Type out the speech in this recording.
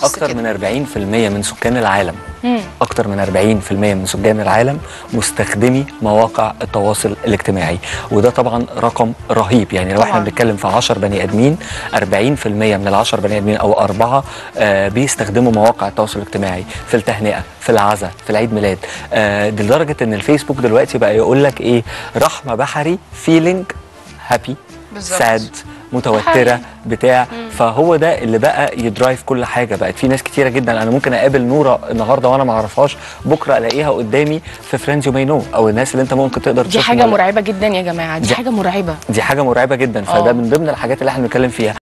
شخص اكتر كده. من 40% من سكان العالم مم. اكتر من 40% من سكان العالم مستخدمي مواقع التواصل الاجتماعي وده طبعا رقم رهيب يعني لو احنا طبعاً. بنتكلم في 10 بني ادمين 40% من ال 10 بني ادمين او اربعه آه بيستخدموا مواقع التواصل الاجتماعي في التهنئه في العزاء في العيد ميلاد آه دي لدرجه ان الفيسبوك دلوقتي بقى يقول لك ايه رحمه بحري فيلينج هابي بالظبط. ساد متوتره حقيقي. بتاع فهو ده اللي بقى يدرايف كل حاجه بقت في ناس كتيره جدا انا ممكن اقابل نوره النهارده وانا ما اعرفهاش بكره الاقيها قدامي في فريندز يو ماي نو او الناس اللي انت ممكن تقدر دي تشوفهم حاجه ولا- مرعبه جدا يا جماعه دي دي- حاجه مرعبه دي حاجه مرعبه جدا آه. فده من ضمن الحاجات اللي احنا بنتكلم فيها